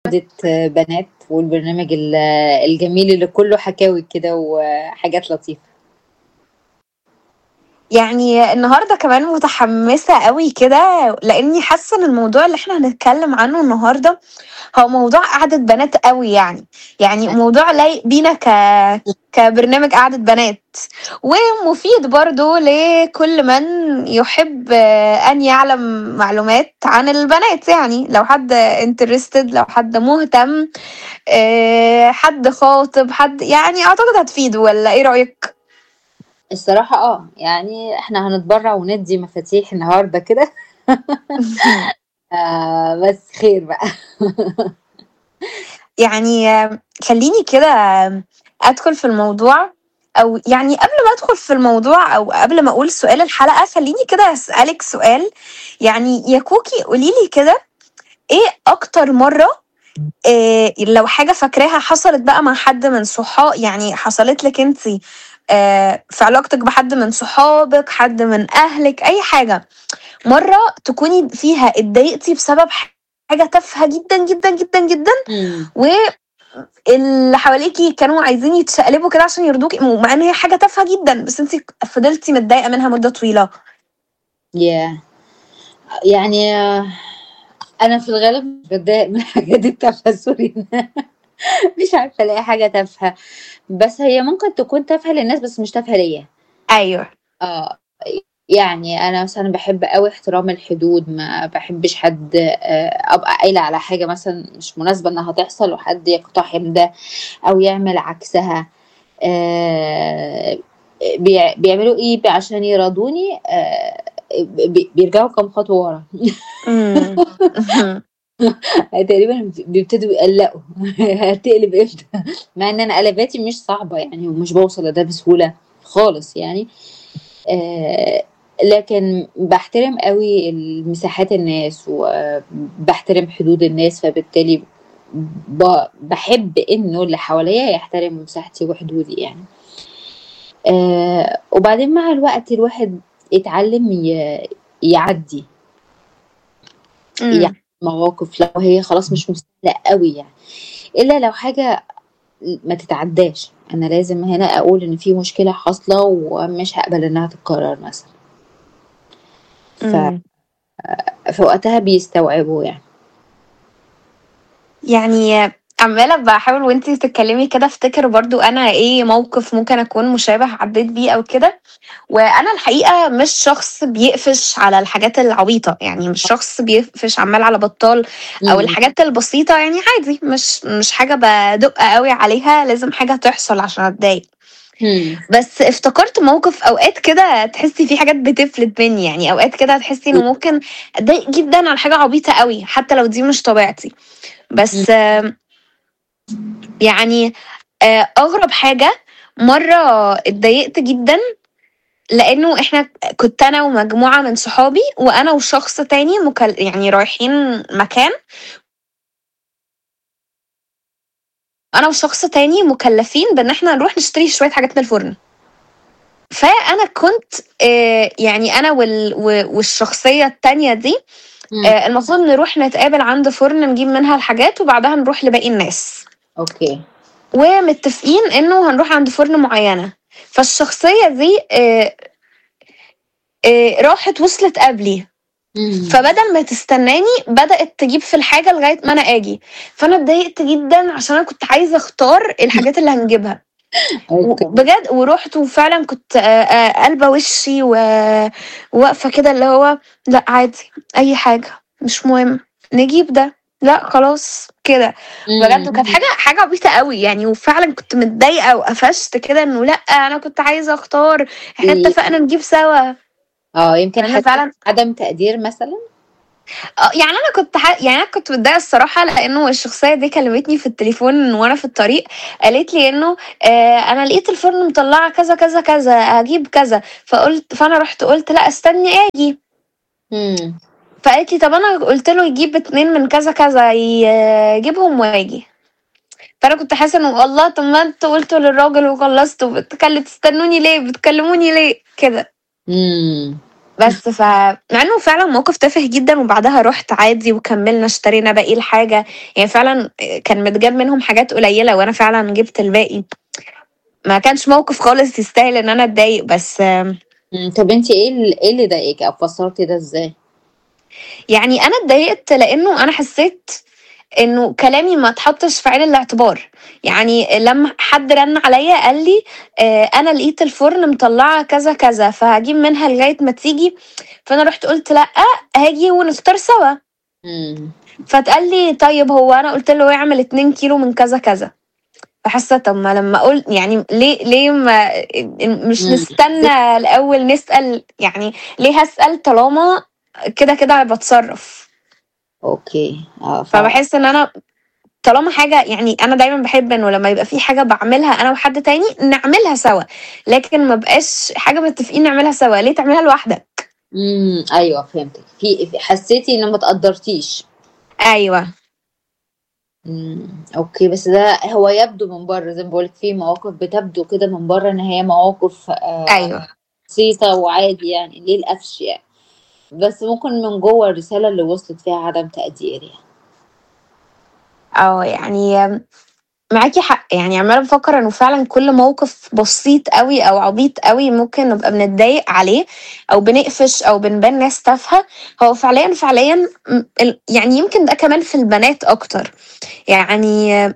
قعدة بنات والبرنامج ال- الجميل اللي كله حكاوي كده وحاجات لطيفة يعني النهارده كمان متحمسة أوي كده لإني حاسة إن الموضوع اللي إحنا هنتكلم عنه النهارده هو موضوع قعدة بنات أوي يعني، يعني موضوع لايق بينا ك كبرنامج قعدة بنات، ومفيد برضه لكل من يحب أن يعلم معلومات عن البنات يعني، لو حد interested لو حد مهتم آآ حد خاطب حد يعني أعتقد هتفيده والّا إيه رأيك؟ الصراحة آه، يعني إحنا هنتبرّع وندّي مفاتيح النهارده كده آآ بس خير بقى. يعني خلّيني كده أدخل في الموضوع أو يعني قبل ما أدخل في الموضوع أو قبل ما أقول سؤال الحلقة خلّيني كده أسألِك سؤال، يعني يا كوكي قولي لي كده إيه أكتر مرّة آآ لو حاجة فاكراها حصلت بقى مع حد من صحا يعني حصلت لِك أنتِ آآ في علاقتِك بحد من صحابِك، حد من أهلِك، أي حاجة، مرّة تكوني فيها اتضايقتِ بسبب حاجة تافهة جدًا، جدًا، جدًا، جدًا إمم. واللي حواليكِ كانوا عايزين يتشقلبوا كده عشان يرضوكِ مع إن هي حاجة تافهة جدًا، بس أنتِ فضلتِ متضايقة منها مدة طويلة؟ ياه! يعني أنا في الغالب مش باتضايق من الحاجات التافهة sorry مش عارفة ألاقي حاجة تافهة، بس هي ممكن تكون تافهة للناس بس مش تافهة ليّا. أيوه. آه، يعني أنا مثلًا باحب أوي احترام الحدود، ما باحبش حد آآ أبقى قايلة على حاجة مثلًا مش مناسبة إنها تحصل وحد يقتحم ده أو يعمل عكسها آآ بيع بيعملوا إيه ب عشان يراضوني آآ ب بيرجعوا كام خطوة ورا. إمم، اهم. تقريبًا بيبتدوا يقلّقوا هتقلب إمتى؟ مع إن أنا قلباتي مش صعبة يعني ومش باوصل لده بسهولة خالص يعني، آآ لكن باحترم أوي المساحات الناس وباحترم حدود الناس، فبالتالي ب باحب إنه اللي حواليّا يحترموا مساحتي وحدودي يعني. آآ وبعدين مع الوقت الواحد اتعلم ي يعدّي. إمم. يعني مواقف لو هي خلاص مش مستاهلة أوي يعني، إلا لو حاجة ما تتعدّاش، أنا لازم هنا أقول إن في مشكلة حاصلة ومش هاقبل إنها تتكرر مثلًا. ف إمم. فوقتها بيستوعبوا يعني. يعني عمّالة باحاول وأنتِ بتتكلمي كده أفتكر برضه أنا إيه موقف ممكن أكون مشابه عدّيت بيه أو كده، وأنا الحقيقة مش شخص بيقفش على الحاجات العبيطة، يعني مش شخص بيقفش عمّال على بطّال أو إمم. الحاجات البسيطة يعني عادي مش مش حاجة بادُق أوي عليها لازم حاجة تحصل عشان أتضايق. إمم. بس افتكرت موقف أوقات كده تحسّي في حاجات بتفلت منّي، يعني أوقات كده تحسّي إنه إمم. ممكن أتضايق جدًا على حاجة عبيطة أوي حتى لو دي مش طبيعتي، بس إمم. يعني آآ أغرب حاجة مرّة اتضايقت جدًا لإنه إحنا كنت أنا ومجموعة من صحابي وأنا وشخص تاني مكل يعني رايحين مكان أنا وشخص تاني مكلّفين بإن إحنا نروح نشتري شوية حاجات من الفُرن. فأنا كنت آآ يعني أنا وال و والشخصية التانية دي إمم. آآ المفروض نروح نتقابل عند فُرن نجيب منها الحاجات وبعدها نروح لباقي الناس. أوكي. ومتفقين إنه هنروح عند فُرن معيّنة، فالشخصية دي آآ آآ راحت وصلت قبلي، إمم. فبدل ما تستناني بدأت تجيب في الحاجة لغاية ما أنا آجي، فأنا اتضايقت جدًا عشان أنا كنت عايزة أختار الحاجات اللي هنجيبها. أوكي. وبجد ورُحت وفعلًا كنت آآ آآ قالبة وشّي و وواقفة كده اللي هو لأ عادي أي حاجة مش مهم، نجيب ده، لأ خلاص كده. بجد وكانت إمم. حاجة حاجة عبيطة أوي يعني وفعلًا كنت متضايقة وقفشت كده إنه لأ أنا كنت عايزة أختار، إحنا ي اتفقنا نجيب سوا. آه، يمكن أنا حسيتِ فعلًا عدم تقدير مثلًا؟ آه، يعني أنا كنت ح يعني أنا كنت متضايقة الصراحة لإنه الشخصية دي كلمتني في التليفون وأنا في الطريق، قالت لي إنه آآ أنا لقيت الفُرن مطلّعة كذا، كذا، كذا، هاجيب كذا، فقُلت فأنا رُحت قُلت لأ استني آجي. إمم. فقالت لي: "طَب أنا قُلت له يجيب 2 من كذا، كذا يجيبهم وآجي." فأنا كنت حاسة إنه الله طَب ما أنتم قُلتوا للراجل وخلّصتوا بتكل تستنوني ليه، بتكلموني ليه؟ كده. إمم. بس ف مع انه فعلا موقف تافه جدا وبعدها رحت عادي وكملنا اشترينا باقي الحاجة يعني فعلا كان متجاب منهم حاجات قليلة وانا فعلا جبت الباقي ما كانش موقف خالص يستاهل ان انا اتضايق بس مم، طب انت ايه ال- ايه اللي ضايقك او فسرتي ده ازاي يعني انا اتضايقت لانه انا حسيت انه كلامي ما اتحطش في عين الاعتبار يعني لما حد رن عليا قال لي آه، انا لقيت الفرن مطلعه كذا كذا فهجيب منها لغايه ما تيجي فانا رحت قلت لا هاجي ونفطر سوا مم. فتقال لي طيب هو انا قلت له يعمل 2 كيلو من كذا كذا فحاسه طب ما لما اقول يعني ليه ليه ما مش مم. نستنى الاول نسال يعني ليه هسال طالما كده كده بتصرف اوكي اه ف... فبحس ان انا طالما حاجه يعني انا دايما بحب انه لما يبقى في حاجه بعملها انا وحد تاني نعملها سوا لكن ما بقاش حاجه متفقين نعملها سوا ليه تعملها لوحدك امم ايوه فهمتك في في- حسيتي ان ما تقدرتيش ايوه امم اوكي بس ده هو يبدو من بره زي ما بقولك في مواقف بتبدو كده من بره ان هي مواقف آه ايوه بسيطة وعادي يعني ليه القفش يعني بس ممكن من جوه الرسالة اللي وصلت فيها عدم تقدير يعني اه يعني معاكي حق يعني عماله بفكر انه فعلا كل موقف بسيط قوي او عبيط قوي ممكن نبقى بنتضايق عليه او بنقفش او بنبان ناس تافهه هو فعليا فعليا م- ال- يعني يمكن ده كمان في البنات اكتر يعني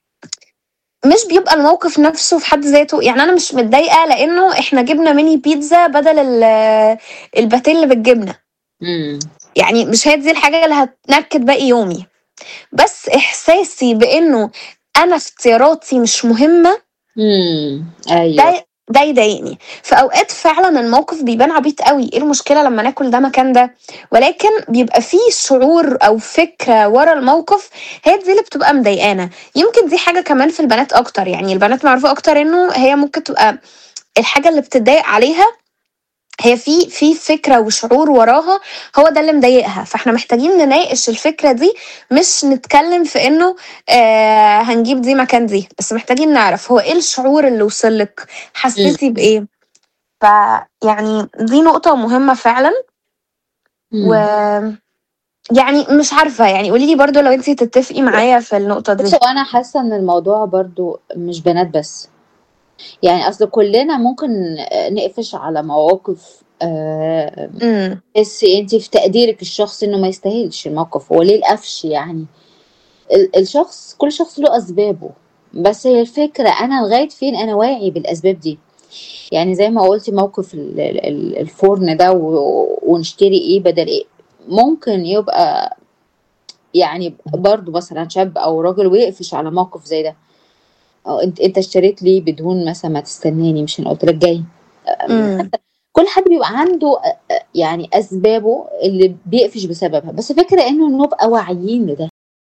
مش بيبقى الموقف نفسه في حد ذاته يعني انا مش متضايقه لانه احنا جبنا ميني بيتزا بدل ال- الباتيه اللي بالجبنه امم يعني مش هي دي الحاجه اللي هتنكد باقي يومي بس احساسي بانه انا اختياراتي مش مهمه امم ايوه ده ده يضايقني في اوقات فعلا الموقف بيبان عبيط قوي ايه المشكله لما ناكل ده مكان ده ولكن بيبقى فيه شعور او فكره ورا الموقف هي دي اللي بتبقى مضايقانا يمكن دي حاجه كمان في البنات اكتر يعني البنات معروفه اكتر انه هي ممكن تبقى الحاجه اللي بتضايق عليها هي في في فكره وشعور وراها هو ده اللي مضايقها فاحنا محتاجين نناقش الفكره دي مش نتكلم في انه آه هنجيب دي مكان دي بس محتاجين نعرف هو ايه الشعور اللي وصلك حسيتي بايه فيعني دي نقطه مهمه فعلا و مم. يعني مش عارفه يعني قولي لي برضو لو انت تتفقي معايا في النقطه دي بصي وانا حاسه ان الموضوع برضو مش بنات بس يعني اصل كلنا ممكن نقفش على مواقف آه، امم بس انت في تقديرك الشخصي انه ما يستاهلش الموقف هو ليه القفش يعني ال- الشخص كل شخص له اسبابه بس هي الفكره انا لغايه فين انا واعي بالاسباب دي يعني زي ما قلتي موقف ال- ال- ال- الفرن ده و- ونشتري ايه بدل ايه ممكن يبقى يعني برضو مثلا شاب او راجل ويقفش على موقف زي ده أو انت انت اشتريت لي بدون مثلا ما تستناني مش انا قلت لك جاي امم كل حد بيبقى عنده يعني اسبابه اللي بيقفش بسببها بس فكره انه نبقى واعيين لده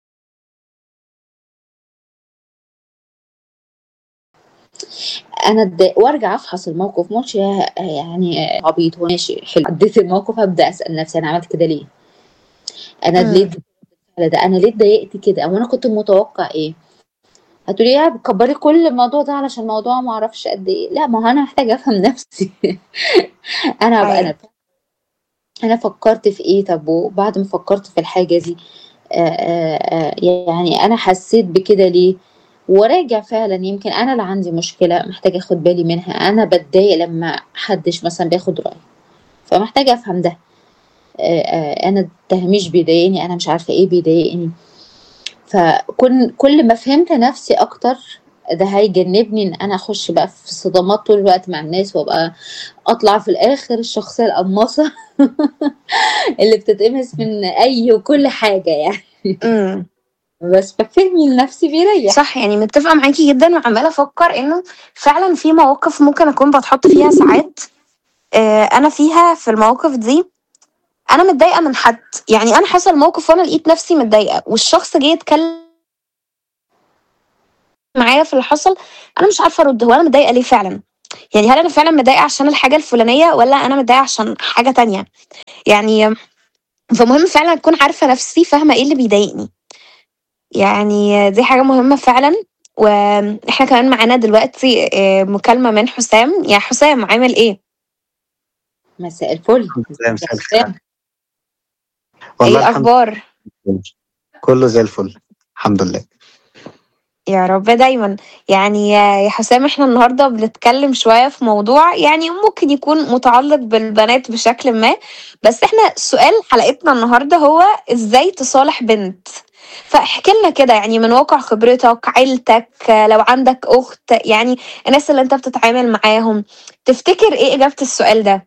انا اتضايق وارجع افحص الموقف مش يعني عبيط هو ماشي حلو عديت الموقف هبدا اسال نفسي انا عملت كده ليه انا ليه امم اتضايقت ده انا ليه اتضايقت كده او انا كنت متوقع ايه هتقولي يا بتكبري كل الموضوع ده علشان الموضوع ما اعرفش قد ايه لا ما هو انا محتاجه افهم نفسي انا هبقى ايوه انا انا فكرت في ايه طب وبعد ما فكرت في الحاجه دي آه، آه، آه، يعني انا حسيت بكده ليه وراجع فعلا يمكن انا اللي عندي مشكله محتاجه اخد بالي منها انا بتضايق لما حدش مثلا بياخد رايي فمحتاجه افهم ده آه، آه، انا التهميش بيضايقني انا مش عارفه ايه بيضايقني فكل كل ما فهمت نفسي اكتر ده هيجنبني ان انا اخش بقى في صدامات طول الوقت مع الناس وابقى اطلع في الاخر الشخصيه القماصه اللي بتتقمص من اي وكل حاجه يعني امم بس ففهمي لنفسي بيريح صح يعني متفقة معاكي جدا وعمالة أفكر إنه فعلا في مواقف ممكن أكون بتحط فيها ساعات آه، أنا فيها في المواقف دي أنا متضايقة من حد يعني أنا حصل موقف وأنا لقيت نفسي متضايقة والشخص جه يتكلم معايا في اللي حصل أنا مش عارفة أرد هو أنا متضايقة ليه فعلا يعني هل أنا فعلا متضايقة عشان الحاجة الفلانية ولا أنا متضايقة عشان حاجة تانية يعني فمهم فعلا أكون عارفة نفسي فاهمة إيه اللي بيضايقني يعني دي حاجة مهمة فعلا واحنا كمان معانا دلوقتي آه، مكالمة من حسام يا حسام عامل ايه؟ مساء الفل ازاي مساء يا الخير حسام والله ايه الحمد الاخبار لله كله زي الفل الحمد لله يا رب دايما يعني يا يا حسام احنا النهارده بنتكلم شويه في موضوع يعني ممكن يكون متعلق بالبنات بشكل ما بس احنا سؤال حلقتنا النهارده هو ازاي تصالح بنت فاحكي لنا كده يعني من واقع خبرتك عيلتك لو عندك اخت يعني الناس اللي انت بتتعامل معاهم تفتكر ايه اجابه السؤال ده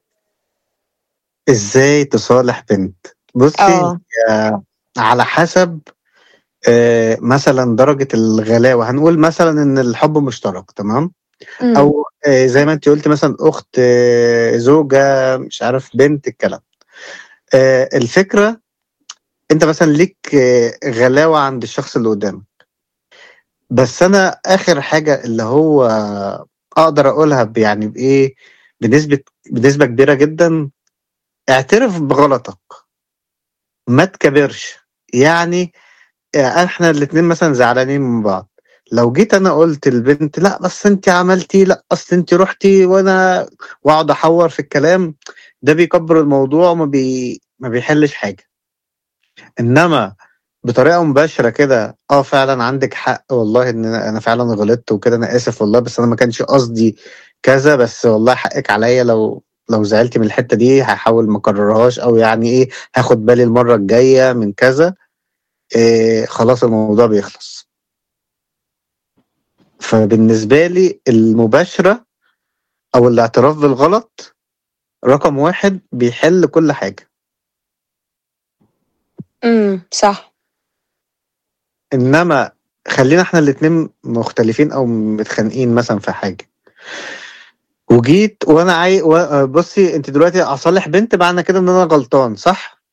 ازاي تصالح بنت بصي اه آه، على حسب آه، مثلا درجة الغلاوة هنقول مثلا ان الحب مشترك تمام امم او آه، زي ما انت قلت مثلا اخت آه، زوجة مش عارف بنت الكلام آه، الفكرة انت مثلا ليك آه، غلاوة عند الشخص اللي قدامك بس انا اخر حاجة اللي هو اقدر اقولها ب- يعني بايه بنسبة بنسبة كبيرة جدا اعترف بغلطك ما تكبرش يعني احنا الاتنين مثلا زعلانين من بعض لو جيت انا قلت البنت لا بس انت عملتي لا اصل انت رحتي وانا واقعد احور في الكلام ده بيكبر الموضوع وما بي ما بيحلش حاجه انما بطريقه مباشره كده اه فعلا عندك حق والله ان انا أنا فعلا غلطت وكده انا اسف والله بس انا ما كانش قصدي كذا بس والله حقك عليا لو لو زعلتي من الحته دي هحاول ما اكررهاش او يعني ايه هاخد بالي المره الجايه من كذا إيه خلاص الموضوع بيخلص فبالنسبه لي المباشره او الاعتراف بالغلط رقم واحد بيحل كل حاجه امم صح انما خلينا احنا الاتنين مختلفين او متخانقين مثلا في حاجه وجيت وانا عاي و- بصي انت دلوقتي اصالح بنت معنى كده ان انا غلطان صح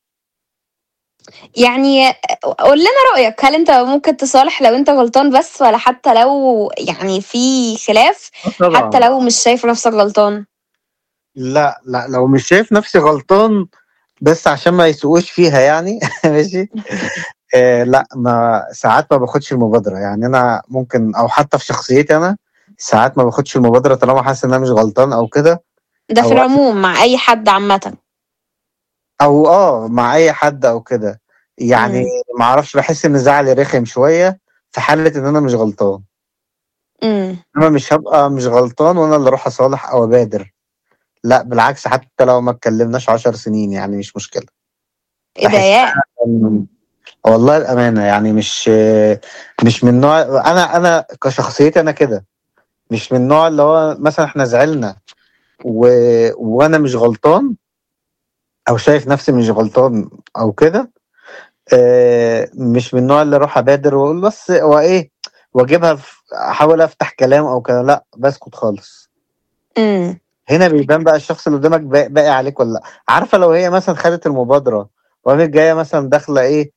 يعني قول لنا رأيك هل انت ممكن تصالح لو انت غلطان بس ولا حتى لو يعني في خلاف حتى لو مش شايف نفسك غلطان لا لا لو مش شايف نفسي غلطان بس عشان ما يسوقوش فيها يعني ماشي آه لا ما ساعات ما باخدش المبادرة يعني انا ممكن او حتى في شخصيتي انا ساعات ما باخدش المبادرة طالما حاسس ان انا مش غلطان او كده ده في أو- العموم مع اي حد عامة او اه مع اي حد او كده يعني ما اعرفش بحس ان زعلي رخم شوية في حالة ان انا مش غلطان امم انما مش هبقى مش غلطان وانا اللي اروح اصالح او ابادر لا بالعكس حتى لو ما اتكلمناش عشر سنين يعني مش مشكلة ايه ده بحس يا إن- والله الأمانة يعني مش مش من نوع أنا أنا كشخصيتي أنا كده مش من النوع اللي هو مثلا إحنا زعلنا و... وأنا مش غلطان أو شايف نفسي مش غلطان أو كده آه، مش من النوع اللي أروح أبادر وأقول بس هو إيه وأجيبها في... أحاول أفتح كلام أو كده لا بسكت خالص امم هنا بيبان بقى الشخص اللي قدامك با- باقي عليك ولا لا عارفة لو هي مثلا خدت المبادرة وقامت جاية مثلا داخلة إيه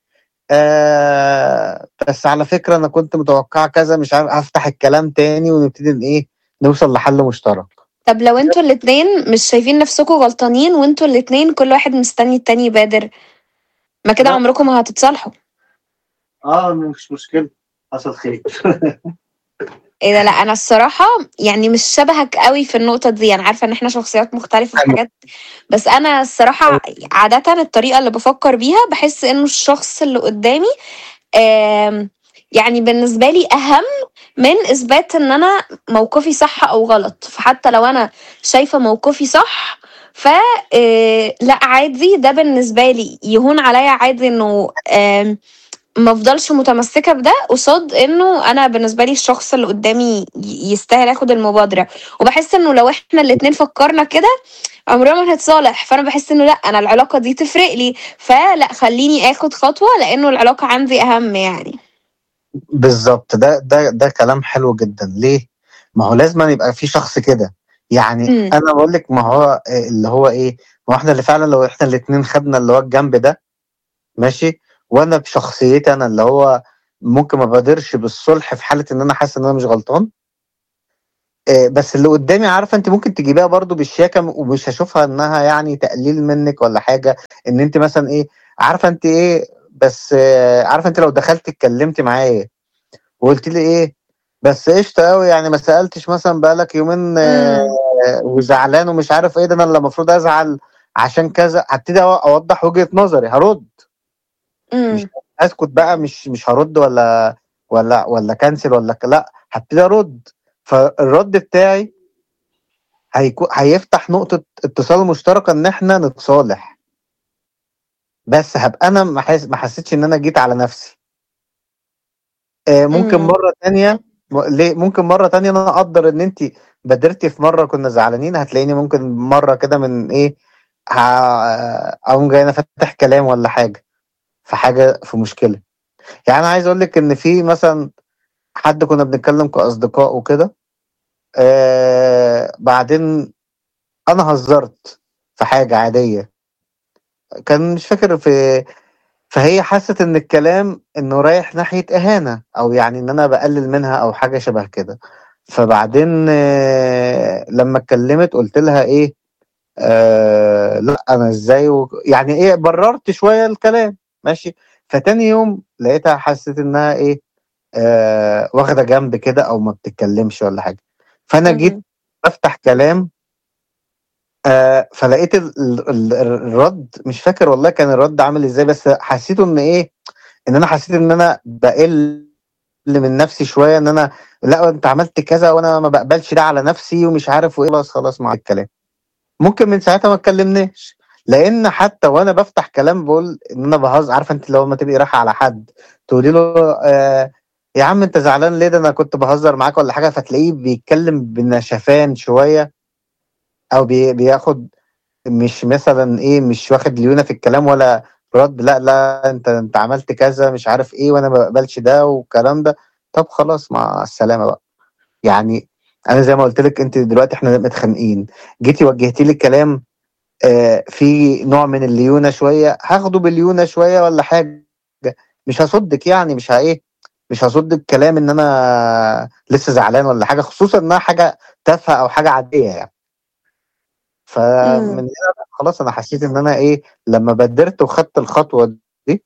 آه بس على فكرة أنا كنت متوقعة كذا مش عارف أفتح الكلام تاني ونبتدي إن إيه نوصل لحل مشترك طب لو انتوا الاتنين مش شايفين نفسكم غلطانين وانتوا الاتنين كل واحد مستني التاني يبادر ما كده لا. عمركم ما هتتصالحوا آه مش مشكلة حصل خير ايه ده لا انا الصراحه يعني مش شبهك قوي في النقطه دي انا عارفه ان احنا شخصيات مختلفه في أيوة. حاجات بس انا الصراحه عاده الطريقه اللي بفكر بيها بحس انه الشخص اللي قدامي آم، يعني بالنسبه لي اهم من اثبات ان انا موقفي صح او غلط فحتى لو انا شايفه موقفي صح ف آه، لا عادي ده بالنسبه لي يهون عليا عادي انه آم، ما افضلش متمسكه بده قصاد انه انا بالنسبه لي الشخص اللي قدامي ي- يستاهل ياخد المبادره وبحس انه لو احنا الاتنين فكرنا كده عمرنا ما هنتصالح فانا بحس انه لا انا العلاقه دي تفرق لي فلا خليني اخد خطوه لانه العلاقه عندي اهم يعني بالظبط ده ده ده كلام حلو جدا ليه؟ ما هو لازم يبقى في شخص كده يعني مم. انا بقول لك ما هو آه، اللي هو ايه ما هو احنا اللي فعلا لو احنا الاثنين خدنا اللي هو الجنب ده ماشي وانا بشخصيتي انا اللي هو ممكن ما بقدرش بالصلح في حاله ان انا حاسس ان انا مش غلطان آه، بس اللي قدامي عارفه انت ممكن تجيبيها برضو بالشياكه ومش هشوفها انها يعني تقليل منك ولا حاجه ان انت مثلا ايه عارفه انت ايه بس آه، عارفه انت لو دخلت اتكلمت معايا وقلت لي ايه بس قشطه قوي يعني ما سالتش مثلا بقالك يومين آه، وزعلان ومش عارف ايه ده انا اللي المفروض ازعل عشان كذا هبتدي أو- اوضح وجهه نظري هرد امم مش اسكت بقى مش مش هرد ولا ولا ولا كنسل ولا ك- لا هبتدي ارد فالرد بتاعي هيكون هيفتح نقطه اتصال مشتركه ان احنا نتصالح بس هبقى انا ما حس- ما حسيتش ان انا جيت على نفسي آه، ممكن مم. مره تانية م- ليه ممكن مره تانية انا اقدر ان انت بادرتي في مره كنا زعلانين هتلاقيني ممكن مره كده من ايه ه- اقوم جاي انا فاتح كلام ولا حاجه في حاجه في مشكله يعني انا عايز اقول لك ان في مثلا حد كنا بنتكلم كاصدقاء وكده آه بعدين انا هزرت في حاجه عاديه كان مش فاكر في فهي حست ان الكلام انه رايح ناحيه اهانه او يعني ان انا بقلل منها او حاجه شبه كده فبعدين آه لما اتكلمت قلت لها ايه آه لا انا ازاي و... يعني ايه بررت شويه الكلام ماشي فتاني يوم لقيتها حست انها ايه آه واخده جنب كده او ما بتتكلمش ولا حاجه فانا جيت مم. بفتح كلام آه فلقيت ال- ال- ال- الرد مش فاكر والله كان الرد عامل ازاي بس حسيته ان ايه ان انا حسيت ان انا بقل من نفسي شويه ان انا لا انت عملت كذا وانا ما بقبلش ده على نفسي ومش عارف وايه خلاص خلاص مع الكلام ممكن من ساعتها ما اتكلمناش لان حتى وانا بفتح كلام بقول ان انا بهزر عارفه انت لو ما تبقي رايحه على حد تقولي له آه يا عم انت زعلان ليه ده انا كنت بهزر معاك ولا حاجه فتلاقيه بيتكلم بنشفان شويه او بي بياخد مش مثلا ايه مش واخد ليونه في الكلام ولا رد لا لا انت انت عملت كذا مش عارف ايه وانا ما بقبلش ده والكلام ده طب خلاص مع السلامه بقى يعني انا زي ما قلت لك انت دلوقتي احنا متخانقين جيتي وجهتي لي الكلام آه في نوع من الليونه شويه هاخده بالليونه شويه ولا حاجه مش هصدك يعني مش ها ايه مش هصدك كلام ان انا لسه زعلان ولا حاجه خصوصا انها حاجه تافهه او حاجه عاديه يعني فمن مم. هنا بقى خلاص انا حسيت ان انا ايه لما بدرت وخدت الخطوه دي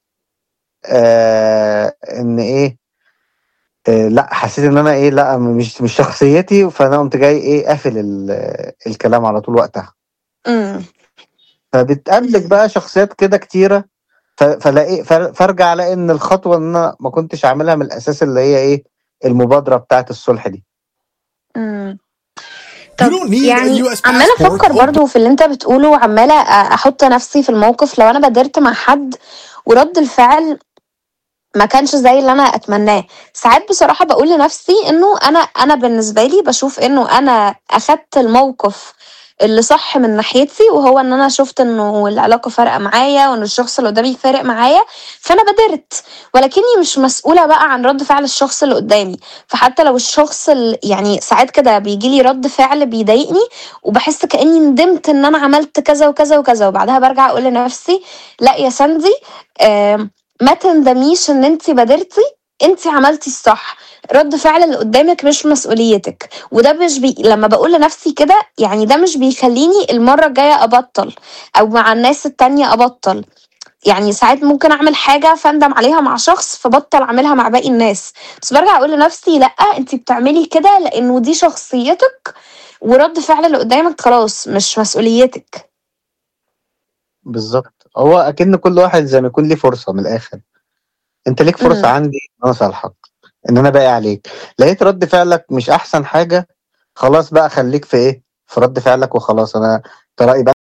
آه ان ايه آه لا حسيت ان انا ايه لا مش مش شخصيتي فانا قمت جاي ايه قافل ال- الكلام على طول وقتها مم. فبتقابلك بقى شخصيات كده كتيره ف- فلاقي فر- فارجع الاقي ان الخطوه ان انا ما كنتش عاملها من الاساس اللي هي ايه المبادره بتاعت الصلح دي مم. You طب don't need a يعني US عمالة passport. أفكر برضو في اللي أنت بتقوله وعمالة أ- أحط نفسي في الموقف لو أنا بادرت مع حد ورد الفعل ما كانش زي اللي أنا أتمناه ساعات بصراحة بقول لنفسي إنه أنا أنا بالنسبة لي بشوف إنه أنا أخدت الموقف اللي صح من ناحيتي وهو ان انا شفت انه العلاقه فارقه معايا وان الشخص اللي قدامي فارق معايا فانا بادرت ولكني مش مسؤوله بقى عن رد فعل الشخص اللي قدامي فحتى لو الشخص ال- يعني ساعات كده بيجي لي رد فعل بيضايقني وبحس كاني ندمت ان انا عملت كذا وكذا وكذا وبعدها برجع اقول لنفسي لا يا ساندي آم، ما تندميش ان انت بادرتي انت عملتي الصح رد فعل اللي قدامك مش مسؤوليتك وده مش بي... لما بقول لنفسي كده يعني ده مش بيخليني المرة الجاية أبطل أو مع الناس التانية أبطل يعني ساعات ممكن أعمل حاجة فأندم عليها مع شخص فبطل أعملها مع باقي الناس بس برجع أقول لنفسي لأ أنت بتعملي كده لأنه دي شخصيتك ورد فعل اللي قدامك خلاص مش مسؤوليتك بالظبط هو اكن كل واحد زي ما يكون ليه فرصه من الاخر انت ليك فرصه مم. عندي ان انا اصالحك ان انا باقي عليك لقيت رد فعلك مش احسن حاجه خلاص بقى خليك في ايه في رد فعلك وخلاص انا ترى يبقى